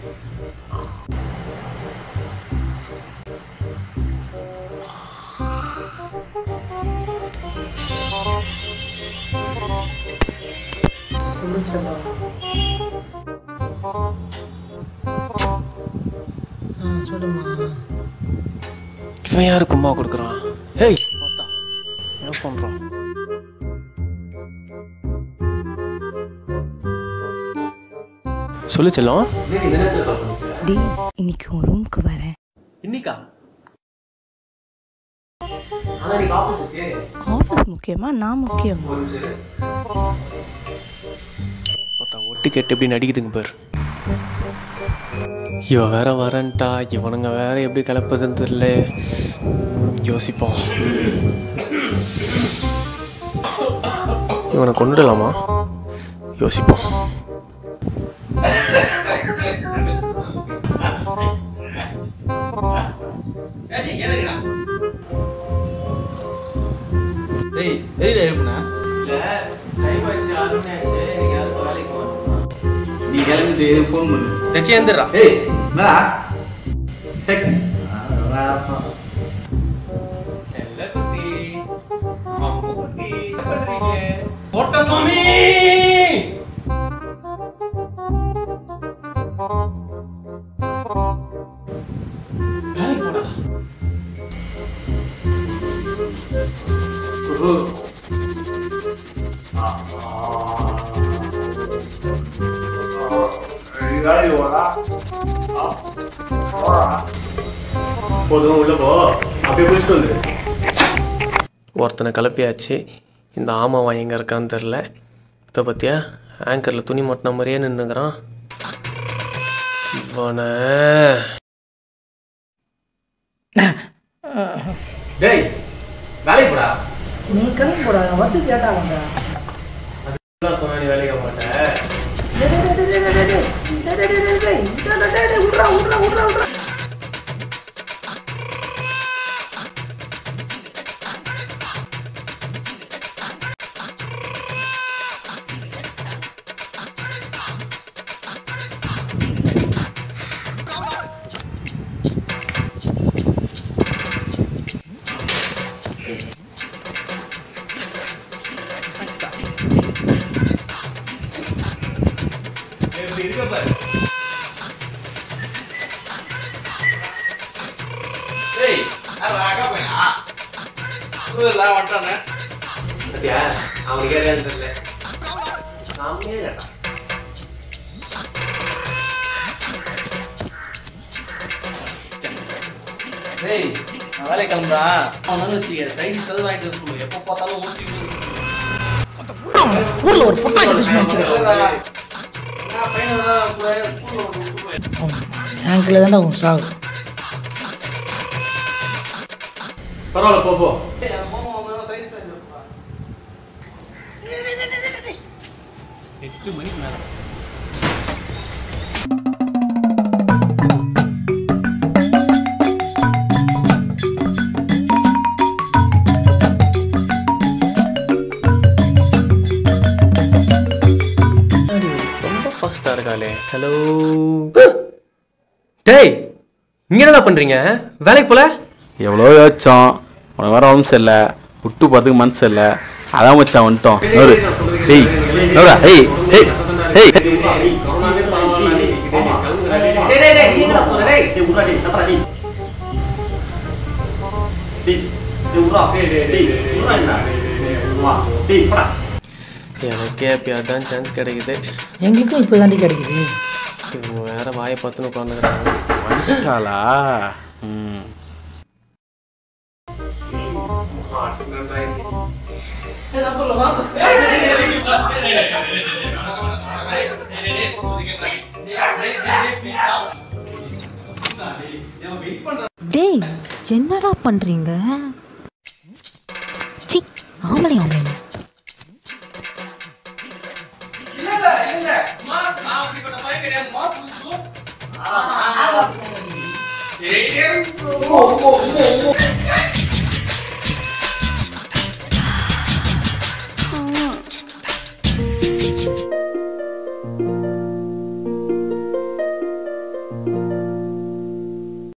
சொல்லு செல்லம் ஆ சொல்லுமா இவன் யாரு கும்மா கொடுக்குறான் ஹேய் பார்த்தா என்ன பண்ணுறான் சொல்லு செல்லம் டி இன்னைக்கு உன் ரூமுக்கு வரேன் இன்னிக்கா ஆனா நீ ஆபீஸுக்கு ஆஃபீஸ் முக்கியமா நான் முக்கியம் பார்த்தா ஒட்டு கெட்டு எப்படி நடிக்குதுங்க பாரு இவ வேற வரன்ட்டா இவனுங்க வேற எப்படி கிளப்புதுன்னு தெரியல ம், யோசிப்போம் இவனை கொண்டுடலாமா யோசிப்போம் டேய் எதுல எழுப்புனா நீ கிளம்பிட்டு ஃபோன் பண்ணு தச்சி எழுந்துடுறா ஏய் என்னடா டேக் போதும் உள்ள போ அப்படியே குளிச்சுட்டு வந்துரு ஒருத்தனை கிளப்பியாச்சு இந்த ஆமாவன் எங்கே இருக்கான்னு தெரில இதை பற்றியா ஆங்கரில் துணி மாட்டின மாதிரியே நின்றுக்கிறான் இவனை டேய் வேலைக்கு போடா நீ கிளம்பி போடா நான் வந்து கேட்டாங்க சொன்னா நீ வேலைக்கு போக மாட்டேன் டேய் யாரா அக்கா பையனா எல்லாம் வந்துட்டானே பத்தியா அவனுக்கு ஏரியான்னு தெரியல சாமியே கேட்டான் டேய் நான் வேலைக்கு கிளம்புறான் அவன் வந்து வச்சுக்க சைடு சது வாங்கிட்டு வர சொல்லு எப்போ பார்த்தாலும் ஊசி ஊர்ல ஒரு பொட்டாசி டிஷ் வச்சுக்கிறேன் நான் பையனெல்லாம் கூட ஸ்கூல்ல விட்டு போய் என் கீழே தானே உன் சாவு பரவாயில்ல போ போ டேய் அந்த மாமா வந்தா சைடு சைடு சொல்றா எட்டு மணிக்கு மேலே ரொம்ப ஃபாஸ்ட்டாக இருக்காளே ஹலோ டேய் இங்கே என்னடா பண்ணுறீங்க வேலைக்கு போல எவ்வளோ யோசிச்சோம் உனக்கு வர உடம்பு சரியில்லை விட்டு போகிறதுக்கு மனசு இல்லை அதான் மச்சான் வந்துட்டோம் நோரு டேய் நோரா ஏய் ஏய் ஏய் எனக்கே எப்பயாவது தான் சான்ஸ் கிடைக்குது எங்களுக்கும் இப்போ தாண்டி கிடைக்குது இவங்க வேற வாயை பார்த்துன்னு உட்காந்துக்கிறாங்க வந்துட்டாளா ம் டேய் என்னடா பண்றீங்க சி ஆம்பளை ஆம்பளைங்க இல்ல இல்ல இல்ல மா நான் அப்படிப்பட்ட பையன் கிடையாது மா புடிச்சு ஏய் ஏய் ஓ ஓ ஓ